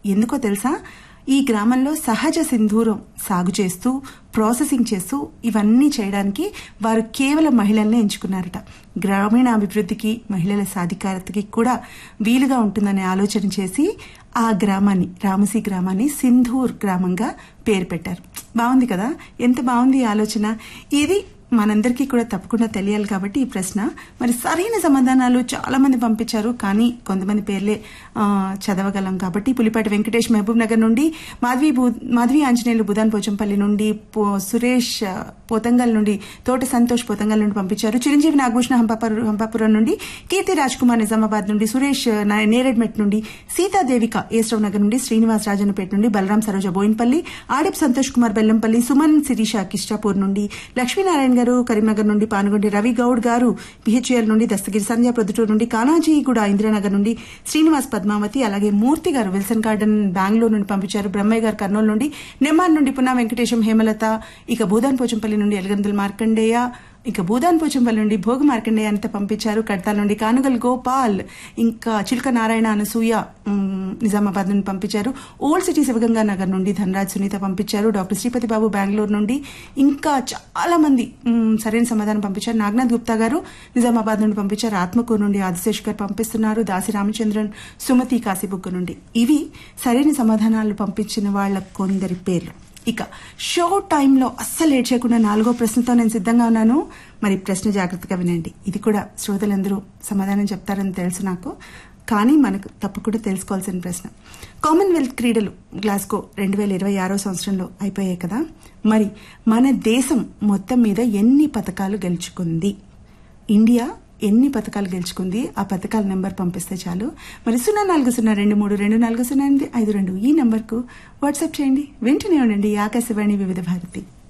ఎందుకో తెలుసా ఈ గ్రామంలో సహజ సింధూరం సాగు చేస్తూ ప్రాసెసింగ్ చేస్తూ ఇవన్నీ చేయడానికి వారు కేవలం మహిళల్ని ఎంచుకున్నారట గ్రామీణ అభివృద్ధికి మహిళల సాధికారతకి కూడా వీలుగా ఉంటుందనే ఆలోచన చేసి ఆ గ్రామాన్ని రామసి గ్రామాన్ని సింధూర్ గ్రామంగా పేరు పెట్టారు బాగుంది కదా ఎంత బాగుంది ఈ ఆలోచన ఇది మనందరికీ కూడా తప్పకుండా తెలియాలి కాబట్టి ఈ ప్రశ్న మరి సరైన సమాధానాలు చాలా మంది పంపించారు కానీ కొంతమంది పేర్లే ఆ, చదవగలం కాబట్టి పులిపాటి వెంకటేష్ మహబూబ్ నగర్ నుండి మాధవి బు- మాధవి ఆంజనేయులు బుధాన్ పోచంపల్లి నుండి పో- సురేష్ ఆ, పోతంగల్ నుండి తోట సంతోష్ పోతంగల్ నుండి పంపించారు చిరంజీవి నాగభూషణ హంపాపురం హంపాపురం నుండి కీర్తి రాజ్ కుమార్ నిజామాబాద్ నుండి సురేష్ ఆ, నా- నేరేడ్మెట్ నుండి సీతాదేవిక ఏస్టవ్ నగర్ నుండి శ్రీనివాస్ రాజన్నపేట నుండి బలరాం సరోజ బోయిన్పల్లి ఆడిప్ సంతోష్ కుమార్ బెల్లంపల్లి సుమన్ శిరీష కిష్టాపూర్ నుండి లక్ష్మీనారాయణ గారు కరీంనగర్ నుండి పానుగొండి రవి గౌడ్ గారు పిహెచ్ఎల్ నుండి దస్తగిరి సంధ్య ప్రొద్దుటూరు నుండి కానాజీగూడ ఇందిరానగర్ నుండి శ్రీనివాస్ పద్మావతి అలాగే మూర్తి గారు విల్సన్ గార్డెన్ బెంగళూరు నుండి పంపించారు బ్రహ్మయ్య గారు కర్నూలు నుండి నెమ్మార్ నుండి పున్నా వెంకటేశం హేమలత ఇక భూదాన్ పోచంపల్లి నుండి ఎలగందుల మార్కండేయ ఇక భూదాన్ పోచంపల్లి నుండి భోగ మార్కండేయ అంతా పంపించారు కడతాల నుండి కానుగల్ గోపాల్ ఇంకా చిలుక నారాయణ అనసూయ ఉమ్, నిజామాబాద్ నుండి పంపించారు ఓల్డ్ సిటీ శివగంగా నగర్ నుండి ధనరాజ్ సునీత పంపించారు డాక్టర్ శ్రీపతి బాబు బెంగళూరు నుండి ఇంకా చాలా మంది ఉమ్, సరైన సమాధానం పంపించారు నాగనాథ్ గుప్తా గారు నిజామాబాద్ నుండి పంపించారు ఆత్మకూరు నుండి ఆదిశేష్ గారు పంపిస్తున్నారు దాసి రామచంద్రన్ సుమతి కాశీబుగ్గ నుండి ఇవి సరైన సమాధానాలు పంపించిన వాళ్ళ కొందరి పేర్లు ఇక షో టైంలో అస్సలు లేట్ చేయకుండా నాలుగో ప్రశ్నతో నేను సిద్ధంగా ఉన్నాను మరి ప్రశ్న జాగ్రత్తగా వినండి ఇది కూడా శ్రోతలందరూ సమాధానం చెప్తారని తెలుసు నాకు కానీ మనకు తప్పకుండా తెలుసుకోవాల్సిన ప్రశ్న కామన్వెల్త్ క్రీడలు గ్లాస్గో రెండు వేల ఇరవై ఆరో సంవత్సరంలో అయిపోయాయి కదా మరి మన దేశం మొత్తం మీద ఎన్ని పథకాలు గెలుచుకుంది ఇండియా ఎన్ని పథకాలు గెలుచుకుంది ఆ పథకాల నెంబర్ పంపిస్తే చాలు మరి సున్నా నాలుగు సున్నా రెండు మూడు రెండు నాలుగు సున్నా ఎనిమిది ఐదు రెండు ఈ నెంబర్కు వాట్సాప్ చేయండి వెంటనే ఉండండి ఆకాశవాణి వివిధ భారతి